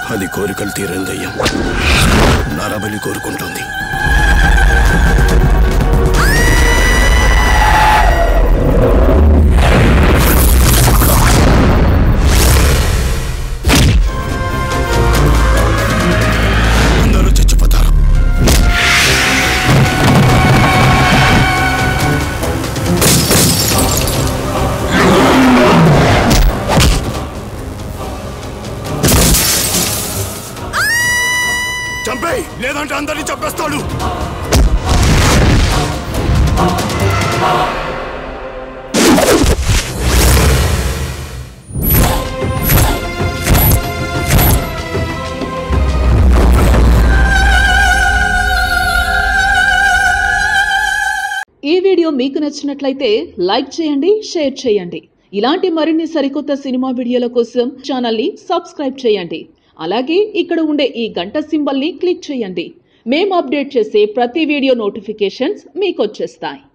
అది కోరికలు తీరని దయ్యం నరబలి కోరుకుంటుంది అందరూ చచ్చిపోతారు చంపేయ్ లేదంటే అందరినీ చంపేస్తాడు ఈ వీడియో మీకు నచ్చినట్లయితే లైక్ చేయండి షేర్ చేయండి ఇలాంటి మరిన్ని సరికొత్త సినిమా వీడియోల కోసం ఛానల్ని సబ్స్క్రైబ్ చేయండి అలాగే ఇక్కడ ఉండే ఈ గంట సింబల్ని క్లిక్ చేయండి మేము అప్డేట్ చేసే ప్రతి వీడియో నోటిఫికేషన్స్ మీకు వచ్చేస్తాయి